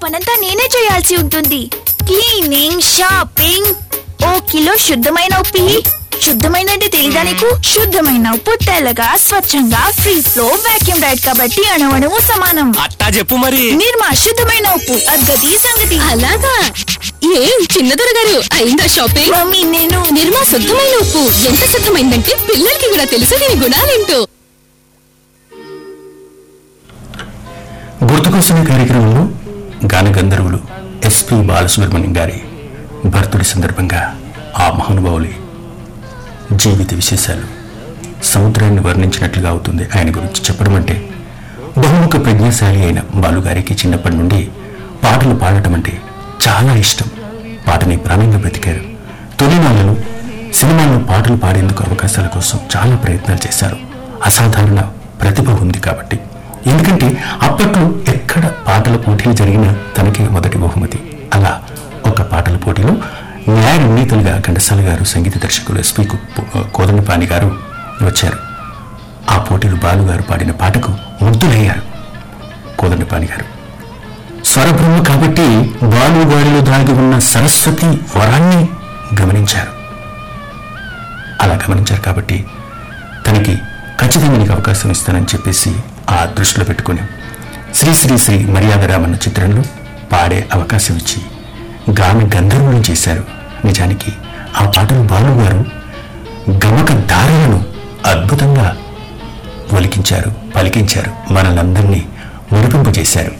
పనంతా నేనే చేయాల్సి ఉంటుంది క్లీనింగ్ షాపింగ్ ఓ కిలో శుద్ధమైన ఉప్పి శుద్ధమైన అంటే తెలీదా నీకు శుద్ధమైన ఉప్పు తెల్లగా స్వచ్ఛంగా ఫ్రీ ఫ్లో వాక్యూమ్ రైడ్ కాబట్టి అణువణువు సమానం అట్టా చెప్పు మరి నిర్మా శుద్ధమైన ఉప్పు అద్గతి సంగతి అలాగా ఏం చిన్నదొర గారు అయిందా షాపింగ్ మమ్మీ నేను నిర్మా శుద్ధమైన ఉప్పు ఎంత శుద్ధమైందంటే పిల్లలకి కూడా తెలుసు దీని గుణాలేంటో గుర్తుకొస్తున్న కార్యక్రమంలో గాన గంధర్వులు ఎస్పి బాలసుబ్రహ్మణ్యం గారి భర్తుడి సందర్భంగా ఆ మహానుభావులి జీవిత విశేషాలు సముద్రాన్ని వర్ణించినట్లుగా అవుతుంది ఆయన గురించి చెప్పడం అంటే బహుముఖ ప్రజ్ఞాశాలి అయిన బాలుగారికి చిన్నప్పటి నుండి పాటలు పాడటం అంటే చాలా ఇష్టం పాటని ప్రాణంగా బ్రతికారు తొలినాళ్ళలో సినిమాల్లో పాటలు పాడేందుకు అవకాశాల కోసం చాలా ప్రయత్నాలు చేశారు అసాధారణ ప్రతిభ ఉంది కాబట్టి ఎందుకంటే అప్పట్లో ఎక్కడ పాటల పోటీలు జరిగినా తనకి మొదటి బహుమతి అలా ఒక పాటల పోటీలో న్యాయ నిర్ణీతులుగా ఘంటసాల గారు సంగీత దర్శకులు ఎస్పి కోదండపాణి గారు వచ్చారు ఆ పోటీలు బాలు గారు పాడిన పాటకు ముగ్ధులయ్యారు కోదండపాణి గారు స్వరబ్రహ్మ కాబట్టి బాలు గారిలో దాగి ఉన్న సరస్వతి వరాన్ని గమనించారు అలా గమనించారు కాబట్టి తనకి ఖచ్చితంగా నీకు అవకాశం ఇస్తానని చెప్పేసి ఆ దృష్టిలో పెట్టుకుని శ్రీ శ్రీ శ్రీ మర్యాదరామన్న చిత్రంలో పాడే అవకాశం ఇచ్చి గామి గంధర్వులను చేశారు నిజానికి ఆ పాటలు బాలు గారు గమక దారులను అద్భుతంగా ఒలికించారు పలికించారు మనలందరినీ మురిపింపజేశారు